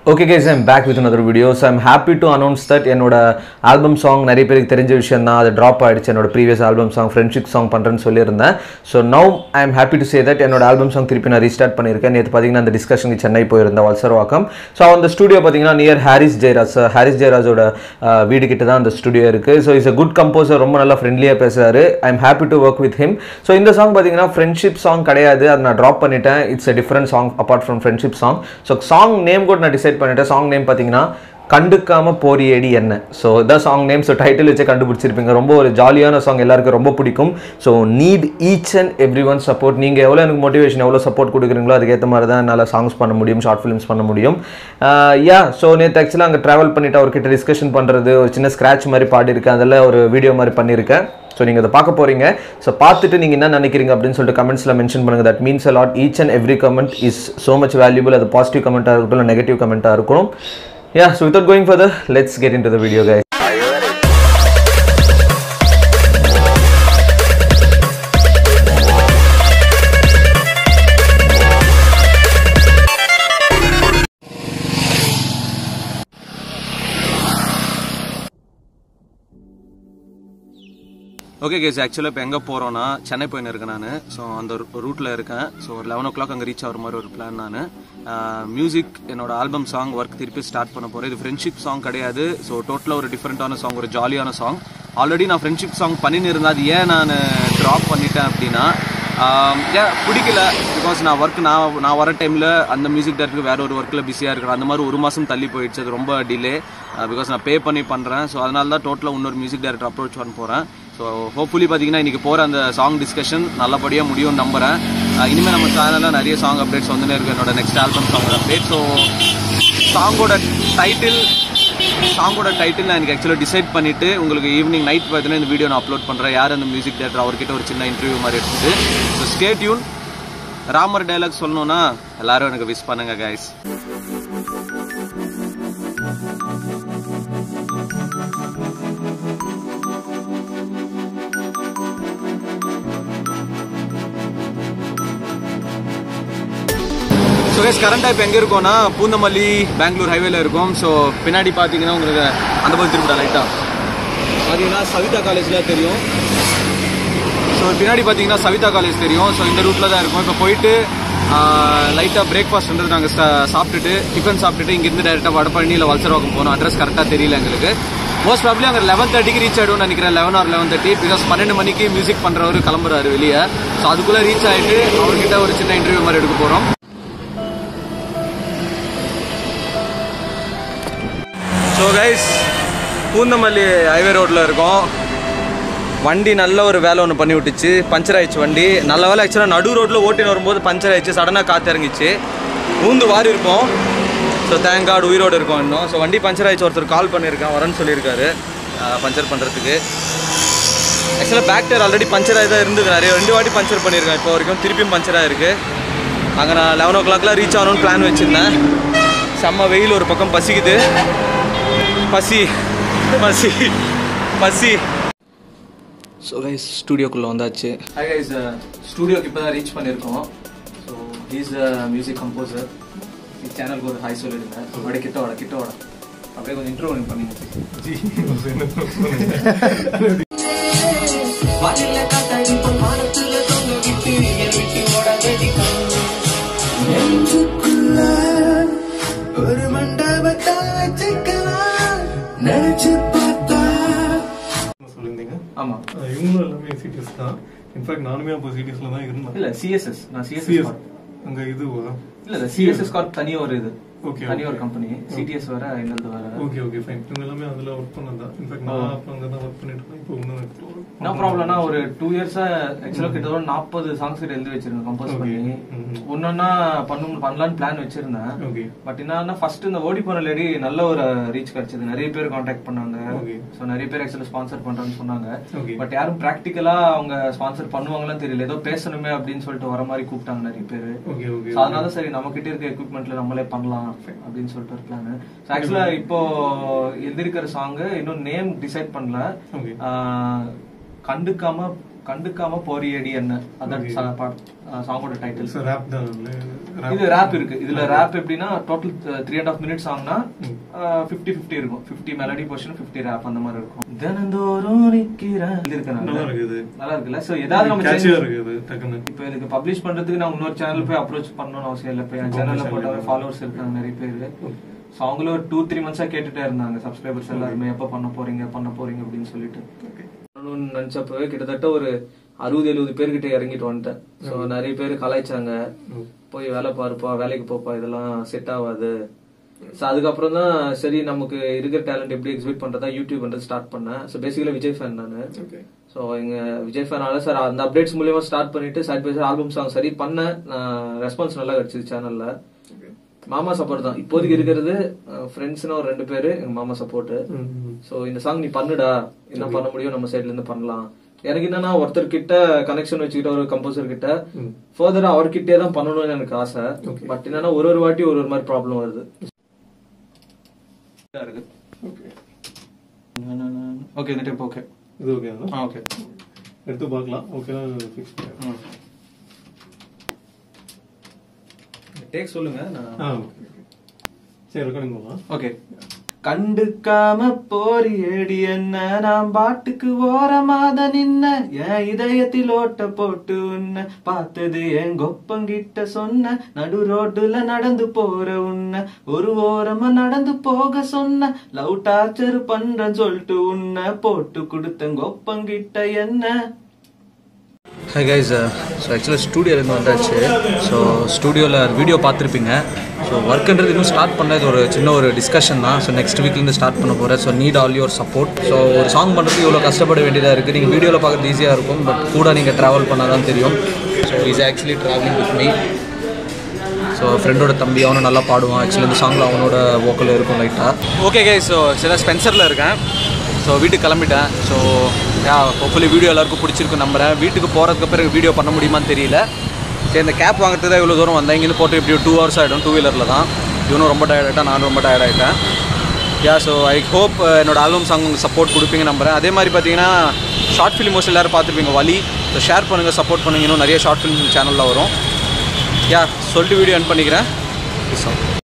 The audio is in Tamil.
Okay guys I'm back with another video so I'm happy to announce that என்னோட ஆல்பம் சாங் நிறைய பேருக்கு தெரிஞ்ச விஷயம் தான் அது ட்ராப் ஆயிடுச்சு என்னோட previous album song friendship song பண்ணுறேன்னு சொல்லியிருந்தேன் so now I am happy to say that என்னோட ஆல்பம் சாங் திருப்பி நான் ரீஸ்டார்ட் பண்ணியிருக்கேன் நேற்று பார்த்தீங்கன்னா அந்த டிஸ்கஷனுக்கு சென்னை போயிருந்தேன் வல்சர்வாக்கம் ஸோ அந்த ஸ்டுடியோ பார்த்தீங்கன்னா நியர் ஹாரிஸ் ஜெயராஜ் ஹாரிஸ் ஜெயராஜோட அஹ், வீடு கிட்ட தான் அந்த ஸ்டுடியோ இருக்குது so is a good composer ரொம்ப நல்லா ஃப்ரெண்ட்லியாக பேசுறாரு I am happy to work with him so இந்த சாங் பார்த்தீங்கன்னா ஃப்ரெண்ட்ஷிப் சாங் கிடையாது அதை நான் ட்ராப் பண்ணிட்டேன் it's a different song apart from friendship song so song name கூட நான் டிசைட் பண்ணிட்டேன் சாங் நேம் பார்த்தீங்கன்னா கண்டுக்காம போரியேடி என்ன ஸோ இதான் சாங் நேம் ஸோ டைட்டில் வச்சே கண்டுபிடிச்சிருப்பீங்க ரொம்ப ஒரு ஜாலியான சாங் எல்லாருக்கும் ரொம்ப பிடிக்கும் so need each and every one support நீங்கள் எவ்வளோ எனக்கு மோட்டிவேஷன் எவ்வளோ சப்போர்ட் கொடுக்குறீங்களோ அதுக்கேற்ற மாதிரி தான் என்னால் சாங்ஸ் பண்ண முடியும் ஷார்ட் ஃபிலிம்ஸ் பண்ண முடியும் யா ஸோ நேற்று ஆக்சுவலாக அங்கே ட்ராவல் பண்ணிட்டு அவர்கிட்ட டிஸ்கஷன் பண்ணுறது ஒரு சின்ன ஸ்க்ராட்ச் மாதிரி பாடியிருக்கேன் அதில் ஒரு வீடியோ மாதிரி பண்ணியிருக்கேன் ஸோ நீங்கள் அதை பார்க்க போகிறீங்க ஸோ பார்த்துட்டு நீங்கள் என்ன நினைக்கிறீங்க அப்படின்னு சொல்லிட்டு கமெண்ட்ஸில் மென்ஷன் பண்ணுங்கள் that means a lot each and every comment is so much valuable அது பாசிட்டிவ் கமெண்ட்டாக இருக்கட்டும் இல்லை நெகட்டிவ் கமெண்ட்டாக இருக்கணும் yeah so without going further let's get into the video guys okay guys ஆக்சுவலாக இப்போ எங்கே போகிறோன்னா சென்னை போயின்னு இருக்கேன் நான் ஸோ அந்த ரூட்டில் இருக்கேன் ஸோ ஒரு லெவன் ஓ கிளாக் அங்கே ரீச் ஆகிற மாதிரி ஒரு பிளான் நான் மியூசிக் என்னோட ஆல்பம் சாங் ஒர்க் திருப்பி ஸ்டார்ட் பண்ண போகிறேன் இது ஃப்ரெண்ட்ஷிப் சாங் கிடையாது ஸோ டோட்டலாக ஒரு டிஃப்ரெண்ட்டான சாங் ஒரு ஜாலியான சாங் ஆல்ரெடி நான் ஃப்ரெண்ட்ஷிப் சாங் பண்ணின்னு இருந்தேன் அது ஏன் நான் ட்ராப் பண்ணிட்டேன் அப்படின்னா ஏன் பிடிக்கல பிகாஸ் நான் ஒர்க் நான் நான் வர டைமில் அந்த மியூசிக் டேரக்டர் வேற ஒரு ஒர்க்கில் பிஸியாக இருக்கிறேன் அந்த மாதிரி ஒரு மாதம் தள்ளி போயிடுச்சு அது ரொம்ப டிலே பிகாஸ் நான் பே பண்ணி பண்ணுறேன் ஸோ அதனால தான் டோட்டலாக இன்னொரு மியூசிக் டேரக்டர் அப்ரோச் பண்ண போகிறேன் ஸோ ஹோப்ஃபுல்லி பார்த்தீங்கன்னா இன்றைக்கி போகிற அந்த சாங் டிஸ்கஷன் நல்லபடியாக முடியும்னு நம்புகிறேன் இனிமேல் நம்ம சேனலில் நிறைய சாங் அப்டேட்ஸ் வந்துனே இருக்கு என்னோட next album song update so சாங்கோட டைட்டில் சாங்கோட டைட்டில் நான் எனக்கு ஆக்சுவலாக டிசைட் பண்ணிவிட்டு உங்களுக்கு ஈவினிங் நைட் பார்த்தீங்கன்னா இந்த வீடியோ நான் அப்லோட் பண்ணுறேன் யார் அந்த மியூசிக் டேரக்டர் அவர்கிட்ட ஒரு சின்ன இன்டர்வியூ மாதிரி இருக்குது so stay tune Ramar dialogue சொல்லணும்னா எல்லாரும் எனக்கு விஷ் பண்ணுங்க கைஸ் ஸோ கைஸ் கரண்டாக இப்போ எங்கே இருக்கோம்னா பூந்தமல்லி பெங்களூர் ஹைவேல இருக்கோம் ஸோ பின்னாடி பார்த்தீங்கன்னா உங்களுக்கு அந்த பக்கம் திருப்பிடா லைட்டாக பார்த்தீங்கன்னா சவிதா காலேஜில் தெரியும் ஸோ பின்னாடி பார்த்தீங்கன்னா சவிதா காலேஜ் தெரியும் ஸோ இந்த ரூட்டில் தான் இருக்கும் இப்போ போயிட்டு லைட்டாக பிரேக்ஃபாஸ்ட்ன்றது நாங்கள் சாப்பிட்டுட்டு டிஃபன் சாப்பிட்டுட்டு இங்கேருந்து டேரெக்டாக வடபழனி இல்லை வல்சரவாக்கம் போகணும் அட்ரஸ் கரெக்டாக தெரியல எங்களுக்கு மோஸ்ட் ப்ராப்ளி அங்கே லெவன் தேர்ட்டிக்கு ரீச் ஆகிடும்னு நினைக்கிறேன் eleven or eleven thirty because பன்னெண்டு மணிக்கு மியூசிக் பண்ணுறவர் கிளம்புறாரு வெளியே ஸோ அதுக்குள்ளே ரீச் ஆகிட்டு அவர்கிட்ட ஒரு சின்ன இன்டர்வியூ மாதிரி எடுக்க போகிறோம் ஸோ கைஸ் பூந்தமல்லி ஹைவே ரோட்டில் இருக்கோம் வண்டி நல்ல ஒரு வேலை ஒன்று பண்ணி விட்டுச்சு பஞ்சர் ஆயிடுச்சு வண்டி நல்ல வேலை ஆக்சுவலாக நடு ரோட்டில் ஓட்டின்னு வரும்போது பஞ்சர் ஆயிடுச்சு சடனாக காற்று இறங்கிச்சு ஊந்து வாரி இருப்போம் ஸோ தேங்க் கார்டு உயிரோடு இருக்கும் இன்னும் ஸோ வண்டி பஞ்சர் ஆயிடுச்சு ஒருத்தர் கால் பண்ணியிருக்கான் வரேன்னு சொல்லியிருக்காரு பஞ்சர் பண்ணுறதுக்கு ஆக்சுவலாக பேக் டயர் ஆல்ரெடி பஞ்சர் ஆகி தான் இருந்தது நிறைய ரெண்டு வாட்டி பஞ்சர் பண்ணியிருக்கேன் இப்போ வரைக்கும் திருப்பியும் பஞ்சர் ஆகிருக்கு அங்கே நான் லெவன் ஓ கிளாக்லாம் ரீச் ஆகணும்னு பிளான் வச்சுருந்தேன் செம்ம வெயில் ஒரு பக்கம் பசிக்குது பசி பசி பசி ஸோ கைஸ் ஸ்டூடியோக்குள்ளே வந்தாச்சு ஹாய் கைஸ் ஸ்டூடியோக்கு இப்போ தான் ரீச் பண்ணியிருக்கோம் ஸோ ஹீஸ் மியூசிக் கம்போசர் இந்த சேனலுக்கு ஒரு ஹாய் சொல்லிடுங்க அப்படியே கிட்ட வாட கிட்ட வாட அப்படியே கொஞ்சம் இன்ட்ரோ பண்ணுங்க வானில காத்தடிப்பு வானத்துல தொங்க விட்டு என் விட்டு ஓடாதடி நெஞ்சுக்குள்ள ஒரு மண்டபத்தை வச்சுக்கலாம் நினைச்சு பார்த்தா சொல்லியிருந்தீங்க ஆமாம் அஹ் இவங்களும் எல்லாமே சிட்டிஸ் தான் இன்ஃபேக்ட் நானுமே அப்போ சிட்டிஸ்ல தான் இருந்தேன் இல்லை சிஎஸ்எஸ் நான் சிஎஸ் சிஎஸ்எஸ் அங்க இதுவா இல்லை இல்லை சிஎஸ்எஸ் கார்ப் தனியாக ஒரு இது Okay, தனி ஒரு okay. கம்பெனி சிடிஎஸ் வேற எங்களது வேற ஓகே ஓகே ஃபைன் இவங்க எல்லாமே அதுல ஒர்க் பண்ணதான் இன்ஃபேக்ட் நான் அப்போ அங்க தான் ஒர்க் பண்ணிட்டு இருக்கேன் இப்போ ஒன்றும் என்ன ப்ராப்ளம்னா ஒரு டூ இயர்ஸா ஆக்சுவலா கிட்டத்தட்ட நாற்பது சாங்ஸ் கிட்ட எழுதி வச்சிருக்கேன் கம்போஸ் Okay. பண்ணி Mhm. ஒன்னொன்னா பண்ணும் பண்ணலாம்னு பிளான் வச்சிருந்தேன் ஓகே பட் என்னன்னா ஃபர்ஸ்ட் இந்த ஓடி போன லேடி நல்ல ஒரு ரீச் கிடைச்சது நிறைய பேர் காண்டாக்ட் பண்ணாங்க Okay. சோ நிறைய பேர் ஆக்சுவலா ஸ்பான்சர் பண்றேன்னு சொன்னாங்க Okay. பட் யாரும் பிராக்டிக்கலா அவங்க ஸ்பான்சர் பண்ணுவாங்களான்னு தெரியல ஏதோ பேசணுமே அப்படின்னு சொல்லிட்டு வர மாதிரி கூப்பிட்டாங்க நிறைய பேர் ஓகே ஓகே So அதனால சரி நம்ம கிட்ட இருக்க எக்யூப்மெண்ட்ல நம்மளே பண்ணலாம் அப்படின்னு சொல்லிட்டு ஒரு பிளான் ஆக்சுவலா இப்போ எழுதிருக்கிற சாங் இன்னும் நேம் டிசைட் பண்ணல ஓகே ஆஹ் கண்டுக்காம கண்டுக்காம போறியடி என்ன அதான் சாங்கோட டைட்டில் சார் ரேப் தான் rap. இது ரேப் இருக்கு இதுல ரேப் எப்படின்னா total three and half minutes சாங்னா ஃபிஃப்டி ஃபிஃப்டி இருக்கும் fifty melody portion fifty rap அந்த மாதிரி இருக்கும் தினந்தோறும் நிக்கிறேன் இது இருக்கு நல்லா இருக்குது நல்லா இருக்குல்ல சோ ஏதாவது நம்ம கேட்சியா change- இருக்குது டக்குன்னு இப்போ இதுக்கு பப்ளிஷ் பண்றதுக்கு நான் இன்னொரு சேனல் போய் அப்ரோச் பண்ணணும்னு அவசியம் இல்லை இப்போ என் சேனல்ல போட்டாவே ஃபாலோவர்ஸ் இருக்காங்க நிறைய பேர் ஸோ அவங்களும் ஒரு டூ த்ரீ மந்த்ஸா கேட்டுட்டே இருந்தாங்க சப்ஸ்கிரைபர்ஸ் எல்லாருமே எப்போ பண்ண போறீங்க பண்ண போறீங்க அப்படின்னு சொல்லிட்டு பண்ணணும்னு நினைச்சப்பவே கிட்டத்தட்ட ஒரு அறுபது எழுபது பேர்கிட்ட இறங்கிட்டு வந்துட்டேன் ஸோ நிறைய பேர் கலாய்ச்சாங்க போய் வேலை பாருப்பா வேலைக்கு போப்பா இதெல்லாம் செட் ஆகாது ஸோ அதுக்கப்புறம் தான் சரி நமக்கு இருக்கிற டேலண்ட் எப்படி எக்ஸிபிட் பண்றதா யூடியூப் வந்து ஸ்டார்ட் பண்ணேன் ஸோ பேசிக்கலி விஜய் ஃபேன் நான் Okay. ஸோ எங்க விஜய் ஃபேனால சார் அந்த அப்டேட்ஸ் மூலியமா ஸ்டார்ட் பண்ணிட்டு side by side album song சரி பண்ணேன் ரெஸ்பான்ஸ் நல்லா கிடைச்சது சேனல்ல மாமா சப்போர்ட் தான் இப்போதைக்கு இருக்கிறது ஃப்ரெண்ட்ஸ்னு ஒரு ரெண்டு பேரு எங்க மாமா சப்போர்ட் ஸோ இந்த சாங் நீ பண்ணுடா என்ன பண்ண முடியும் நம்ம சைட்ல இருந்து பண்ணலாம் எனக்கு என்னன்னா ஒருத்தர் கிட்ட கனெக்ஷன் வச்சுக்கிட்ட ஒரு கம்போசர் கிட்ட ஃபர்தரா அவர்கிட்டே தான் பண்ணணும்னு எனக்கு ஆசை பட் என்னன்னா ஒரு ஒரு வாட்டி ஒரு ஒரு மாதிரி ப்ராப்ளம் வருது இருக்கு Okay. ஓகே இந்த டைப் ஓகே இது ஓகே ஆ ஓகே எடுத்து பார்க்கலாம் ஓகேனா ஃபிக்ஸ் பண்ணிடலாம் டேக் சொல்லுங்க நான் ஆ ஓகே ஓகே சரி ரெக்கார்டிங் போகலாம் ஓகே கண்டுக்காம போறியடி என்ன நான் பாட்டுக்கு ஓரமாத நின்ன என் இதயத்தில் ஓட்ட போட்டு உன்ன பார்த்தது என் கொப்பங்கிட்ட சொன்ன நடு ரோட்டுல நடந்து போற உன்ன ஒரு ஓரமா நடந்து போக சொன்ன லவ் டார்ச்சர் பண்றேன்னு சொல்லிட்டு உன்னை போட்டு கொடுத்த கொப்பங்கிட்ட என்ன ஹை கைஸ் ஸோ ஆக்சுவலாக ஸ்டூடியோலேருந்து வந்தாச்சு ஸோ ஸ்டூடியோவில் வீடியோ பார்த்துருப்பீங்க ஸோ ஒர்க்குன்றது இன்னும் ஸ்டார்ட் பண்ணல இது ஒரு சின்ன ஒரு டிஸ்கஷன் தான் ஸோ நெக்ஸ்ட் வீக்லேருந்து ஸ்டார்ட் பண்ண போகிறேன் so need all your support so ஒரு சாங் பண்ணுறதுக்கு இவ்வளோ கஷ்டப்பட வேண்டியதாக இருக்குது நீங்கள் வீடியோவில் பார்க்குறது ஈஸியாக இருக்கும் பட் கூட நீங்கள் ட்ராவல் பண்ணால் தான் தெரியும் so is actually travelling with me so ஃப்ரெண்டோட தம்பி அவனும் நல்லா பாடுவான் ஆக்சுவலி இந்த சாங்கில் அவனோட வோக்கல் இருக்கும் லைட்டாக ஓகே கை ஸோ சில ஸ்பென்சரில் இருக்கேன் ஸோ வீட்டுக்கு கிளம்பிட்டேன் ஸோ யா ஹோப்ஃபுல்லி வீடியோ எல்லாருக்கும் பிடிச்சிருக்கு நம்புறேன் வீட்டுக்கு போகிறதுக்கு பிறகு வீடியோ பண்ண முடியுமான்னு தெரியல சரி இந்த கேப் வாங்குறது தான் இவ்வளோ தூரம் வந்தேன் இங்கேருந்து போட்டு இப்படி டூ ஹவர்ஸ் ஆகிடும் டூ வீலரில் தான் இவனும் ரொம்ப டயர்ட் ஆகிட்டேன் நானும் ரொம்ப டயர்ட் ஆகிட்டேன் யா ஸோ ஐ ஹோப் என்னோட ஆல்பம் சாங் உங்களுக்கு சப்போர்ட் கொடுப்பீங்க நம்புறேன் அதே மாதிரி பார்த்தீங்கன்னா ஷார்ட் ஃபிலிம் மோஸ்ட் எல்லாரும் பார்த்துருப்பீங்க வலி ஸோ ஷேர் பண்ணுங்கள் சப்போர்ட் பண்ணுங்க இன்னும் நிறைய ஷார்ட் ஃபிலிம் சேனலில் வரும் யா சொல்லிட்டு வீடியோ என் பண்ணிக்கிறேன்